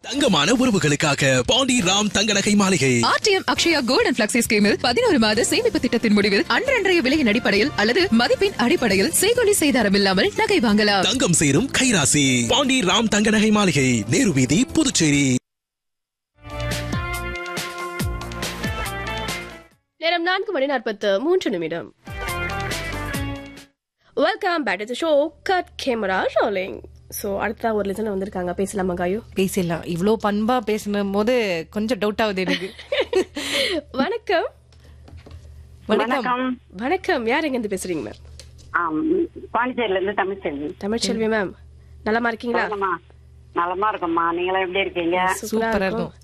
தங்கமான உறவுகளுக்காக பாண்டி ராம் தங்க நகை மாளிகை RTM Akshaya gold and flexi ஸ்கீமில் பதினோரு மாத சேமிப்பு திட்டத்தின் முடிவில் அன்றன்றைய விலையின் அடிப்படையில் அல்லது மதிப்பின் அடிப்படையில் செய்கொலி செய்தாரம் இல்லாமல் நகை வாங்கலாம் தங்கம் சேரும் கைராசி பாண்டி ராம் தங்க நகை மாளிகை நேரு வீதி புதுச்சேரி நேரம் நான்கு மணி நாற்பத்து மூன்று நிமிடம் welcome back to show cut camera rolling so அடுத்த ஒரு லெசன் வந்திருக்காங்க பேசலாமா காயு பேசிடலாம் இவ்ளோ பண்பா பேசணும் போது கொஞ்சம் டவுட் ஆகுது எனக்கு வணக்கம் வணக்கம் வணக்கம் யார் எங்க இருந்து பேசுறீங்க மேம் ஆம், பாண்டிச்சேரியில இருந்து தமிழ்ச்செல்வி தமிழ்ச்செல்வி மேம் நலமா இருக்கீங்களா நலமா நலமா இருக்கம்மா நீங்களும் எப்படி இருக்கீங்க சூப்பரா சூப்பரா இருக்கும் இருக்கும்